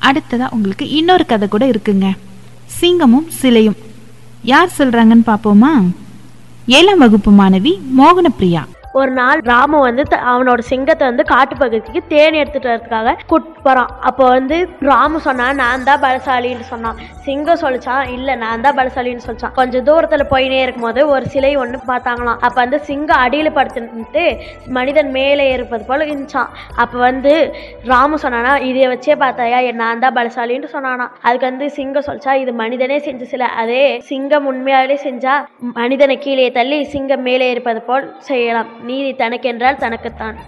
அடுத்ததா உங்களுக்கு இன்னொரு கதை கூட இருக்குங்க சிங்கமும் சிலையும் யார் சொல்றாங்கன்னு பாப்போமா ஏழாம் வகுப்பு மாணவி மோகனப்பிரியா ஒரு நாள் ராமு வந்து த- அவனோட சிங்கத்தை வந்து காட்டு பகுதிக்கு தேன் எடுத்துட்டு வரதுக்காக கூட்டு போறான் அப்போ வந்து ராமு சொன்னான் நான் தான் பலசாலின்னு சொன்னான் சிங்கம் சொல்லிச்சான் இல்ல நான் தான் பலசாலின்னு சொல்லிச்சான் கொஞ்சம் தூரத்துல போயினே இருக்கும்போது ஒரு சிலை ஒண்ணு பார்த்தாங்களாம் அப்ப வந்து சிங்கம் அடியில படுத்துட்டு மனிதன் மேலே இருப்பது போல இருந்துச்சான் அப்ப வந்து ராமு சொன்னானா இதை வச்சே பார்த்தாயா என் நான் தான் பலசாலின்னு சொன்னானா அதுக்கு வந்து சிங்கம் சொல்லிச்சா இது மனிதனே செஞ்ச சிலை அதே சிங்கம் உண்மையாலே செஞ்சா மனிதனை கீழே தள்ளி சிங்கம் மேலே இருப்பது போல் செய்யலாம் நீதி தனக்கென்றால் தனக்குத்தான்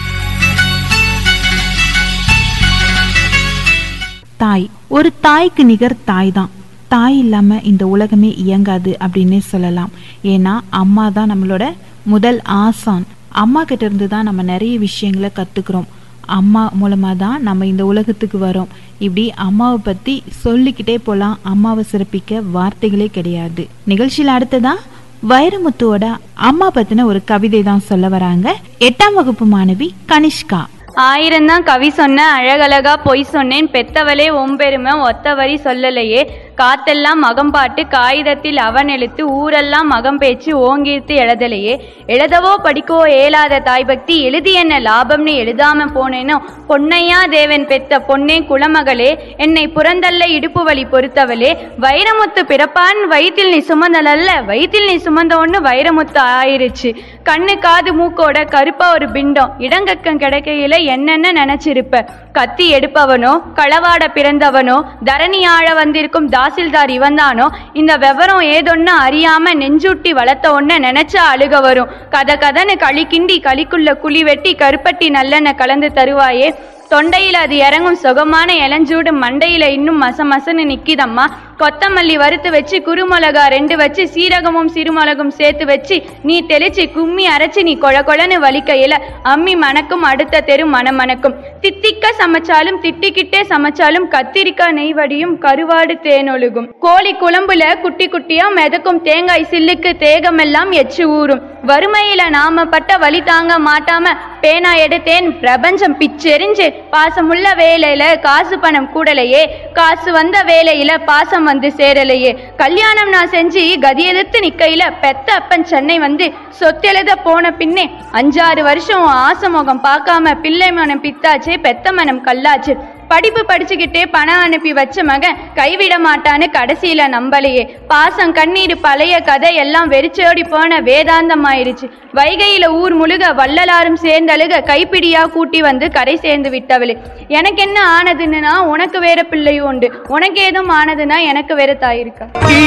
தாய் ஒரு தாய்க்கு நிகர் தாய் தான் தாய் இல்லாம இந்த உலகமே இயங்காது அப்படின்னே சொல்லலாம் ஏன்னா அம்மா தான் நம்மளோட முதல் ஆசான் அம்மா கிட்ட இருந்து தான் நம்ம நிறைய விஷயங்களை கத்துக்கிறோம் அம்மா மூலமா தான் நம்ம இந்த உலகத்துக்கு வரோம் இப்படி அம்மாவை பத்தி சொல்லிக்கிட்டே போலாம் அம்மாவை சிறப்பிக்க வார்த்தைகளே கிடையாது நிகழ்ச்சியில அடுத்ததா வைரமுத்துவோட அம்மா பத்தின ஒரு கவிதை தான் சொல்ல வராங்க எட்டாம் வகுப்பு மாணவி கனிஷ்கா ஆயிரம்தான் கவி சொன்ன அழகழகா பொய் சொன்னேன் பெத்தவளே ஒம்பெருமை ஒத்த வரி சொல்லலையே காத்தெல்லாம் மகம்பாட்டு காகிதத்தில் அவன் எழுத்து ஊரெல்லாம் மகம் பேச்சு ஓங்கிருத்து எழுதலையே எழுதவோ படிக்கவோ ஏலாத தாய் பக்தி எழுதி என்ன லாபம்னு எழுதாம போனேனோ பொன்னையா தேவன் பெத்த பொன்னே குலமகளே என்னை புறந்தள்ள இடுப்பு வலி பொறுத்தவளே வைரமுத்து பிறப்பான் வயிற்றில் நீ சுமந்தலல்ல வயிற்றில் நீ சுமந்த ஒண்ணு வைரமுத்து ஆயிருச்சு கண்ணு காது மூக்கோட கருப்பா ஒரு பிண்டம் இடங்கக்கம் கிடைக்கையில என்னென்ன நினைச்சிருப்ப கத்தி எடுப்பவனோ களவாட பிறந்தவனோ தரணி ஆழ வந்திருக்கும் தாசில்தார் இவன்தானோ இந்த விவரம் ஏதொன்னு அறியாம நெஞ்சுட்டி வளர்த்த ஒன்ன நினைச்சா அழுக வரும் கத கதன்னு களி கிண்டி களிக்குள்ள குழி வெட்டி கருப்பட்டி நல்லெண்ணெய் கலந்து தருவாயே தொண்டையில அது இறங்கும் சுகமான இளஞ்சூடு மண்டையில இன்னும் மச மசன்னு நிக்கிதம்மா கொத்தமல்லி வறுத்து வச்சு குருமிளகா ரெண்டு வச்சு சீரகமும் சிறுமிளகும் சேர்த்து வச்சு நீ தெளிச்சு கும்மி அரைச்சு நீ கொழ கொழன்னு வலிக்கையில அம்மி மணக்கும் அடுத்த தெரு மனம் மணக்கும் தித்திக்க சமைச்சாலும் திட்டிக்கிட்டே சமைச்சாலும் கத்திரிக்காய் நெய்வடியும் கருவாடு தேனொழுகும் கோழி குழம்புல குட்டி குட்டியா மிதக்கும் தேங்காய் சில்லுக்கு தேகமெல்லாம் எச்சு ஊறும் வறுமையில நாம பட்ட வலி தாங்க மாட்டாம பேனா எடுத்தேன் பிரபஞ்சம் பிச்செறிஞ்சு பாசமுள்ள வேலையில காசு பணம் கூடலையே காசு வந்த வேலையில பாசம் வந்து சேரலையே கல்யாணம் நான் செஞ்சு கதி எதிர்த்து நிக்கையில பெத்த அப்பன் சென்னை வந்து சொத்தெழுத போன பின்னே அஞ்சாறு வருஷம் ஆசை முகம் பார்க்காம பிள்ளை மனம் பித்தாச்சு பெத்த மனம் கல்லாச்சு படிப்பு படிச்சுக்கிட்டே பணம் அனுப்பி வச்ச மகன் கைவிட மாட்டான்னு கடைசியில நம்பலையே பாசம் கண்ணீர் பழைய கதை எல்லாம் வெறிச்சோடி போன வேதாந்தம் ஆயிடுச்சு வைகையில ஊர் முழுக வள்ளலாரும் சேர்ந்தழுக கைப்பிடியா கூட்டி வந்து கரை சேர்ந்து விட்டவளே எனக்கு என்ன ஆனதுன்னா உனக்கு வேற பிள்ளை உண்டு உனக்கு ஏதும் ஆனதுன்னா எனக்கு வேற தாய் இருக்கா